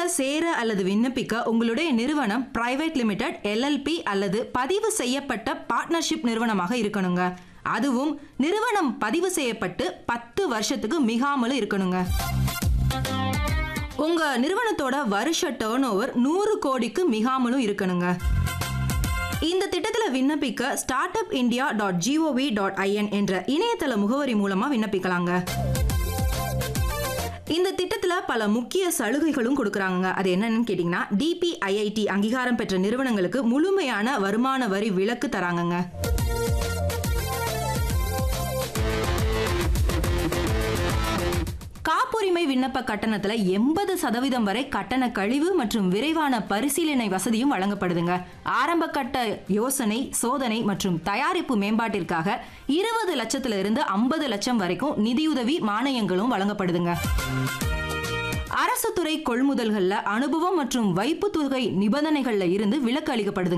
சேர அல்லது விண்ணப்பிக்க உங்களுடைய நிறுவனம் பிரைவேட் லிமிடெட் எல்எல்பி அல்லது பதிவு செய்யப்பட்ட பார்ட்னர்ஷிப் நிறுவனமாக இருக்கணுங்க அதுவும் நிறுவனம் பதிவு செய்யப்பட்டு பத்து வருஷத்துக்கு மிகாமலும் இருக்கணுங்க உங்க நிறுவனத்தோட வருஷ டேர்ன் ஓவர் நூறு கோடிக்கு மிகாமலும் இருக்கணுங்க இந்த திட்டத்தில் விண்ணப்பிக்க start up India dot G O V dot I N என்ற இணையதள முகவரி மூலமா விண்ணப்பிக்கலாங்க இந்த திட்டத்துல பல முக்கிய சலுகைகளும் கொடுக்கறாங்க அது என்னன்னு கேட்டீங்கன்னா டிபிஐஐடி அங்கீகாரம் பெற்ற நிறுவனங்களுக்கு முழுமையான வருமான வரி விலக்கு தராங்கங்க காப்புரிமை விண்ணப்ப கட்டணத்துல எண்பது சதவீதம் வரை கட்டண கழிவு மற்றும் விரைவான பரிசீலனை வசதியும் வழங்கப்படுதுங்க ஆரம்ப கட்ட யோசனை சோதனை மற்றும் தயாரிப்பு மேம்பாட்டிற்காக இருபது லட்சத்துல இருந்து ஐம்பது லட்சம் வரைக்கும் நிதியுதவி மானியங்களும் வழங்கப்படுதுங்க அரசு துறை கொள்முதல்கள்ல அனுபவம் மற்றும் வைப்பு தொகை நிபந்தனைகள்ல இருந்து விலக்கு அளிக்கப்படுது